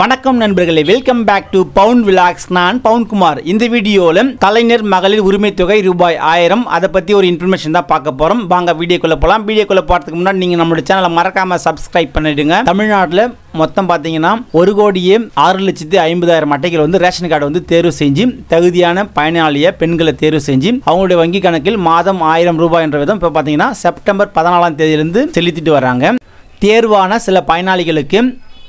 வணக்கம் நண்பர்களே welcome back to Pavun vlogs நான் பவுன் குமார் இந்த வீடியோவில் கலைஞர் மகளிர் உரிமை தொகை ரூபாய் ஆயிரம் அதை பற்றி ஒரு இன்ஃபர்மேஷன் தான் பார்க்க போகிறோம் வாங்க வீடியோக்குள்ளே போகலாம் வீடியோக்குள்ளே போகிறதுக்கு முன்னாடி நீங்கள் நம்மளோட சேனலை மறக்காமல் சப்ஸ்கிரைப் பண்ணிடுங்க தமிழ்நாட்டில் மொத்தம் பார்த்தீங்கன்னா ஒரு கோடியே ஆறு லட்சத்தி ஐம்பதாயிரம் அட்டைகள் வந்து ரேஷன் கார்டு வந்து தேர்வு செஞ்சு தகுதியான பயனாளியை பெண்களை தேர்வு செஞ்சு அவங்களுடைய வங்கி கணக்கில் மாதம் ஆயிரம் ரூபாய் என்ற விதம் இப்போ பார்த்தீங்கன்னா செப்டம்பர் பதினாலாம் தேதியிலிருந்து செலுத்திட்டு வராங்க தேர்வான சில பயனாளிகளுக்கு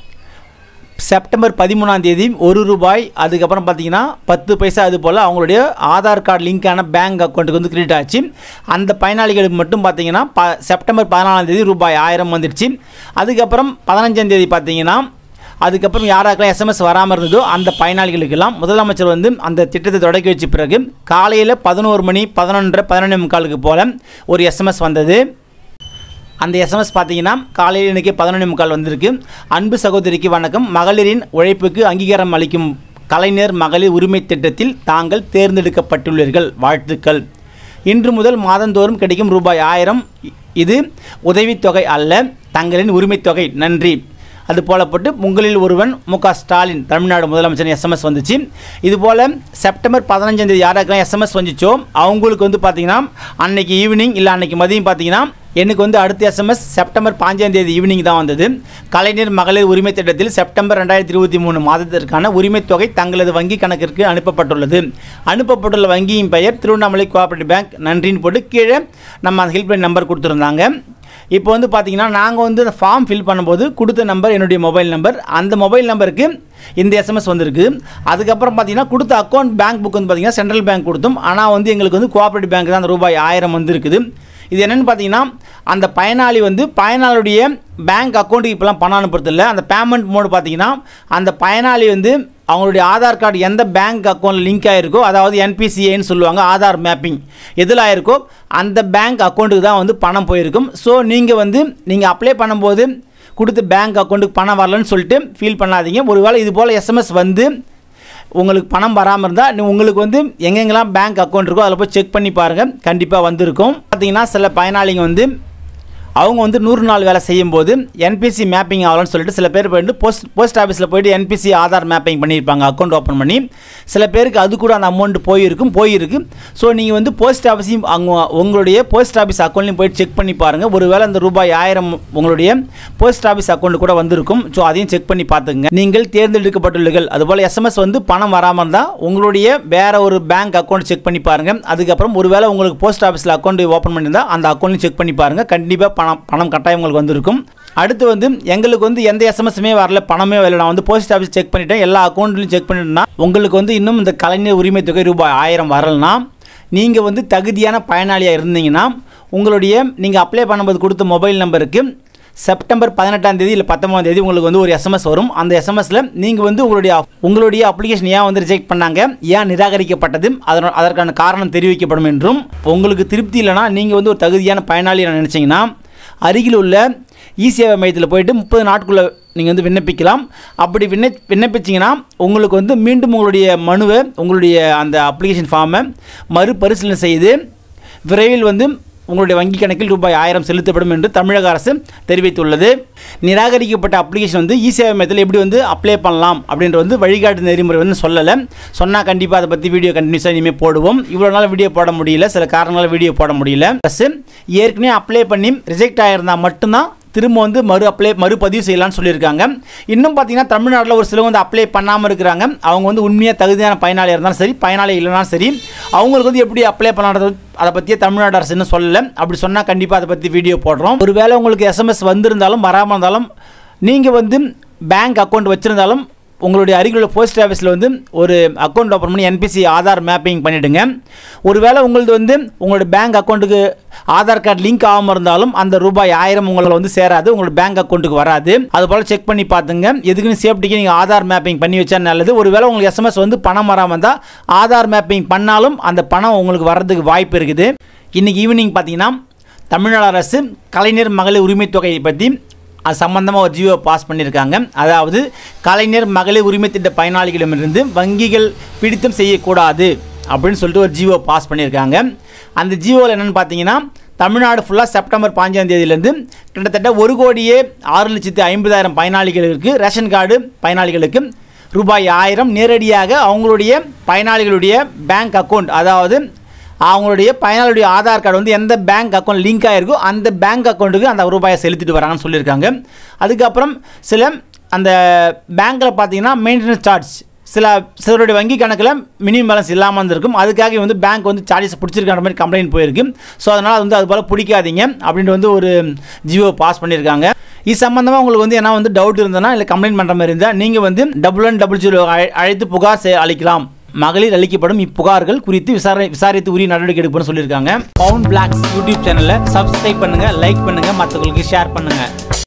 செப்டம்பர் பதிமூணாம் தேதி ஒரு ரூபாய் அதுக்கப்புறம் பார்த்தீங்கன்னா பத்து பைசா அது போல் அவங்களுடைய ஆதார் கார்டு லிங்கான பேங்க் அக்கௌண்ட்டுக்கு வந்து கிரெடிட் ஆச்சு அந்த பயனாளிகளுக்கு மட்டும் பார்த்தீங்கன்னா ப செப்டம்பர் பதினாலாம் தேதி ரூபாய் ஆயிரம் வந்துடுச்சு அதுக்கப்புறம் பதினஞ்சாம் தேதி பார்த்தீங்கன்னா அதுக்கப்புறம் யாராக்கெல்லாம் எஸ்எம்எஸ் வராமல் இருந்ததோ அந்த பயனாளிகளுக்கெல்லாம் முதலமைச்சர் வந்து அந்த திட்டத்தை தொடக்கி வச்ச பிறகு காலையில் பதினோரு மணி பதினொன்றரை பதினொன்று முக்காலுக்கு போல் ஒரு எஸ்எம்எஸ் வந்தது அந்த எஸ்எம்எஸ் பார்த்தீங்கன்னா காலையில் இன்றைக்கி பதினொன்று முக்கால் வந்திருக்கு அன்பு சகோதரிக்கு வணக்கம் மகளிரின் உழைப்புக்கு அங்கீகாரம் அளிக்கும் கலைஞர் மகளிர் உரிமை திட்டத்தில் தாங்கள் தேர்ந்தெடுக்கப்பட்டுள்ளீர்கள் வாழ்த்துக்கள் இன்று முதல் மாதந்தோறும் கிடைக்கும் ரூபாய் ஆயிரம் இது உதவித்தொகை அல்ல தங்களின் உரிமைத் தொகை நன்றி அது போலப்பட்டு உங்களில் ஒருவன் மு க ஸ்டாலின் தமிழ்நாடு முதலமைச்சர் எஸ்எம்எஸ் வந்துச்சு இது போல் செப்டம்பர் பதினஞ்சாம் தேதி யாராக்கெல்லாம் எஸ்எம்எஸ் வந்துச்சோ அவங்களுக்கு வந்து பார்த்தீங்கன்னா அன்னைக்கு ஈவினிங் இல்லை அன்னைக்கு மதியம் பார்த்தீங்கன்னா எனக்கு வந்து அடுத்த எஸ்எம்எஸ் செப்டம்பர் பாஞ்சாம் தேதி ஈவினிங் தான் வந்தது கலைஞர் மகளிர் உரிமை திட்டத்தில் செப்டம்பர் ரெண்டாயிரத்தி இருபத்தி மூணு மாதத்திற்கான உரிமைத் தொகை தங்களது வங்கி கணக்கிற்கு அனுப்பப்பட்டுள்ளது அனுப்பப்பட்டுள்ள வங்கியின் பெயர் திருவண்ணாமலை கோஆபரேட்டிவ் பேங்க் நன்றின்னு போட்டு கீழே நம்ம அந்த ஹெல்ப்லைன் நம்பர் கொடுத்துருந்தாங்க இப்போ வந்து பார்த்தீங்கன்னா நாங்கள் வந்து அந்த ஃபார்ம் ஃபில் பண்ணும்போது கொடுத்த நம்பர் என்னுடைய மொபைல் நம்பர் அந்த மொபைல் நம்பருக்கு இந்த எஸ்எம்எஸ் வந்திருக்கு அதுக்கப்புறம் பார்த்தீங்கன்னா கொடுத்த அக்கௌண்ட் பேங்க் புக் வந்து பார்த்தீங்கன்னா சென்ட்ரல் பேங்க் கொடுத்தோம் ஆனால் வந்து எங்களுக்கு வந்து கோஆபரேட்டிவ் பேங்க் தான் அந்த ரூபாய் ஆயிரம் வந்திருக்குது இது என்னென்னு பார்த்தீங்கன்னா அந்த பயனாளி வந்து பயனாளியுடைய பேங்க் அக்கௌண்ட்டுக்கு இப்போலாம் பணம் அனுப்புறதில்ல அந்த பேமெண்ட் மோடு பார்த்தீங்கன்னா அந்த பயனாளி வந்து அவங்களுடைய ஆதார் கார்டு எந்த பேங்க் அக்கௌண்ட் லிங்க் ஆகிருக்கோ அதாவது என்பிசிஏன்னு சொல்லுவாங்க ஆதார் மேப்பிங் எதில் ஆயிருக்கோ அந்த பேங்க் அக்கௌண்ட்டுக்கு தான் வந்து பணம் போயிருக்கும் ஸோ நீங்கள் வந்து நீங்கள் அப்ளை பண்ணும்போது கொடுத்த பேங்க் அக்கௌண்ட்டுக்கு பணம் வரலன்னு சொல்லிட்டு ஃபீல் பண்ணாதீங்க ஒருவேளை இது போல் எஸ்எம்எஸ் வந்து உங்களுக்கு பணம் வராமல் இருந்தால் நீ உங்களுக்கு வந்து எங்கெங்கெல்லாம் பேங்க் அக்கௌண்ட் இருக்கோ அதில் போய் செக் பண்ணி பாருங்கள் கண்டிப்பாக வந்திருக்கும் பார்த்தீங்கன்னா சில பயனாளிங்க வந்து அவங்க வந்து நூறு நாள் வேலை செய்யும்போது என்பிசி மேப்பிங் ஆகலன்னு சொல்லிட்டு சில பேர் போயிட்டு போஸ்ட் போஸ்ட் ஆஃபீஸில் போயிட்டு என்பிசி ஆதார் மேப்பிங் பண்ணியிருப்பாங்க அக்கௌண்ட் ஓப்பன் பண்ணி சில பேருக்கு அது கூட அந்த அமௌண்ட் போயிருக்கும் போயிருக்கு ஸோ நீங்கள் வந்து போஸ்ட் ஆஃபீஸையும் அங்கே உங்களுடைய போஸ்ட் ஆஃபீஸ் அக்கௌண்ட்லையும் போயிட்டு செக் பண்ணி பாருங்கள் ஒருவேளை அந்த ரூபாய் ஆயிரம் உங்களுடைய போஸ்ட் ஆஃபீஸ் அக்கௌண்ட் கூட வந்திருக்கும் ஸோ அதையும் செக் பண்ணி பார்த்துங்க நீங்கள் தேர்ந்தெடுக்கப்பட்டுள்ளீர்கள் அதுபோல் எஸ்எம்எஸ் வந்து பணம் வராமல் இருந்தால் உங்களுடைய வேற ஒரு பேங்க் அக்கௌண்ட் செக் பண்ணி பாருங்கள் அதுக்கப்புறம் ஒருவேளை உங்களுக்கு போஸ்ட் ஆஃபீஸில் அக்கௌண்ட் ஓப்பன் பண்ணியிருந்தால் அந்த அக்கௌண்ட்லையும் செக் பண்ணி பாருங்கள் கண்டிப்பாக பணம் பணம் கட்டாயம் உங்களுக்கு வந்திருக்கும் அடுத்து வந்து எங்களுக்கு வந்து எந்த எஸ்எம்எஸ்மே வரல பணமே வரல நான் வந்து போஸ்ட் ஆஃபீஸ் செக் பண்ணிட்டேன் எல்லா அக்கௌண்ட்லையும் செக் பண்ணிட்டேன்னா உங்களுக்கு வந்து இன்னும் இந்த கலைஞர் உரிமை தொகை ரூபாய் ஆயிரம் வரலனா நீங்கள் வந்து தகுதியான பயனாளியாக இருந்தீங்கன்னா உங்களுடைய நீங்கள் அப்ளை பண்ணும்போது கொடுத்த மொபைல் நம்பருக்கு செப்டம்பர் பதினெட்டாம் தேதி இல்லை பத்தொம்பதாம் தேதி உங்களுக்கு வந்து ஒரு எஸ்எம்எஸ் வரும் அந்த எஸ்எம்எஸில் நீங்கள் வந்து உங்களுடைய உங்களுடைய அப்ளிகேஷன் ஏன் வந்து ரிஜெக்ட் பண்ணாங்க ஏன் நிராகரிக்கப்பட்டது அதன அதற்கான காரணம் தெரிவிக்கப்படும் என்றும் உங்களுக்கு திருப்தி இல்லைனா நீங்கள் வந்து ஒரு தகுதியான பயனாளி நினச்சிங்கன்னா அருகில் உள்ள இ சேவை மையத்தில் போயிட்டு முப்பது நாட்குள்ளே நீங்கள் வந்து விண்ணப்பிக்கலாம் அப்படி விண்ண விண்ணப்பிச்சிங்கன்னா உங்களுக்கு வந்து மீண்டும் உங்களுடைய மனுவை உங்களுடைய அந்த அப்ளிகேஷன் ஃபார்மை மறுபரிசீலனை செய்து விரைவில் வந்து உங்களுடைய வங்கி கணக்கில் ரூபாய் ஆயிரம் செலுத்தப்படும் என்று தமிழக அரசு தெரிவித்துள்ளது நிராகரிக்கப்பட்ட அப்ளிகேஷன் வந்து இ சேவை மையத்தில் எப்படி வந்து அப்ளை பண்ணலாம் அப்படின்ற வந்து வழிகாட்டு நெறிமுறை வந்து சொல்லலை சொன்னால் கண்டிப்பாக அதை பற்றி வீடியோ கண்டினியூஸாக இனிமேல் போடுவோம் இவ்வளோ நாள் வீடியோ போட முடியல சில காரணங்களால் வீடியோ போட முடியல ப்ளஸ் ஏற்கனவே அப்ளை பண்ணி ரிஜெக்ட் ஆகிருந்தால் மட்டும்தான் திரும்ப வந்து மறு அப்ளை மறுபதிவு செய்யலாம்னு சொல்லியிருக்காங்க இன்னும் பார்த்தீங்கன்னா தமிழ்நாட்டில் ஒரு சிலவங்க வந்து அப்ளை பண்ணாமல் இருக்கிறாங்க அவங்க வந்து உண்மையாக தகுதியான பயனாளியாக இருந்தாலும் சரி பயனாளி இல்லைனாலும் சரி அவங்களுக்கு வந்து எப்படி அப்ளை பண்ணுறது அதை பற்றியே தமிழ்நாடு அரசு இன்னும் சொல்லலை அப்படி சொன்னால் கண்டிப்பாக அதை பற்றி வீடியோ போடுறோம் ஒருவேளை உங்களுக்கு எஸ்எம்எஸ் வந்திருந்தாலும் வராமல் இருந்தாலும் நீங்கள் வந்து பேங்க் அக்கௌண்ட் வச்சுருந்தாலும் உங்களுடைய அருகில் உள்ள போஸ்ட் ஆஃபீஸில் வந்து ஒரு அக்கௌண்ட் ஓப்பன் பண்ணி என்பிசி ஆதார் மேப்பிங் பண்ணிவிடுங்க ஒருவேளை உங்களது வந்து உங்களோட பேங்க் அக்கௌண்ட்டுக்கு ஆதார் கார்டு லிங்க் ஆகாமல் இருந்தாலும் அந்த ரூபாய் ஆயிரம் உங்களை வந்து சேராது உங்களோட பேங்க் அக்கௌண்ட்டுக்கு வராது அது போல் செக் பண்ணி பார்த்துங்க எதுக்குன்னு சேஃப்டிக்கு நீங்கள் ஆதார் மேப்பிங் பண்ணி வச்சா நல்லது ஒருவேளை உங்களுக்கு எஸ்எம்எஸ் வந்து பணம் வராமல் இருந்தால் ஆதார் மேப்பிங் பண்ணாலும் அந்த பணம் உங்களுக்கு வர்றதுக்கு வாய்ப்பு இருக்குது இன்றைக்கி ஈவினிங் பார்த்தீங்கன்னா தமிழ்நாடு அரசு கலைஞர் மகளிர் உரிமை தொகையை பற்றி அது சம்மந்தமாக ஒரு ஜியோ பாஸ் பண்ணியிருக்காங்க அதாவது கலைஞர் மகளிர் உரிமை திட்ட பயனாளிகளிடமிருந்து வங்கிகள் பிடித்தம் செய்யக்கூடாது அப்படின்னு சொல்லிட்டு ஒரு ஜியோ பாஸ் பண்ணியிருக்காங்க அந்த ஜியோவில் என்னென்னு பார்த்தீங்கன்னா தமிழ்நாடு ஃபுல்லாக செப்டம்பர் பாஞ்சாம் தேதியிலேருந்து கிட்டத்தட்ட ஒரு கோடியே ஆறு லட்சத்தி ஐம்பதாயிரம் பயனாளிகளுக்கு ரேஷன் கார்டு பயனாளிகளுக்கு ரூபாய் ஆயிரம் நேரடியாக அவங்களுடைய பயனாளிகளுடைய பேங்க் அக்கௌண்ட் அதாவது அவங்களுடைய பயனாளியுடைய ஆதார் கார்டு வந்து எந்த பேங்க் அக்கௌண்ட் லிங்க் ஆகிருக்கோ அந்த பேங்க் அக்கௌண்ட்டுக்கு அந்த ரூபாயை செலுத்திட்டு வராங்கன்னு சொல்லியிருக்காங்க அதுக்கப்புறம் சில அந்த பேங்க்கில் பார்த்தீங்கன்னா மெயின்டெனன்ஸ் சார்ஜ் சில சிலருடைய வங்கி கணக்கில் மினிமம் பேலன்ஸ் இல்லாமல் இருந்திருக்கும் அதுக்காக வந்து பேங்க் வந்து சார்ஜஸ் பிடிச்சிருக்கிற மாதிரி கம்ப்ளைண்ட் போயிருக்கு ஸோ அதனால் அது வந்து அது போல் பிடிக்காதீங்க அப்படின்ட்டு வந்து ஒரு ஜியோ பாஸ் பண்ணியிருக்காங்க இது சம்மந்தமாக உங்களுக்கு வந்து என்ன வந்து டவுட் இருந்ததுன்னா இல்லை கம்ப்ளைண்ட் பண்ணுற மாதிரி இருந்தால் நீங்கள் வந்து டபுள் ஒன் டபுள் ஜீரோ அழைத்து புகார் செ- அளிக்கலாம் மகளிர் அளிக்கப்படும் இப்புகார்கள் குறித்து விசாரணை விசாரித்து உரிய நடவடிக்கை எடுக்கணும்னு சொல்லியிருக்காங்க பவுன் பிளாக்ஸ் யூடியூப் சேனலை சப்ஸ்கிரைப் பண்ணுங்கள் லைக் பண்ணுங்கள் மற்றவங்களுக்கு ஷேர் பண்ணுங்கள்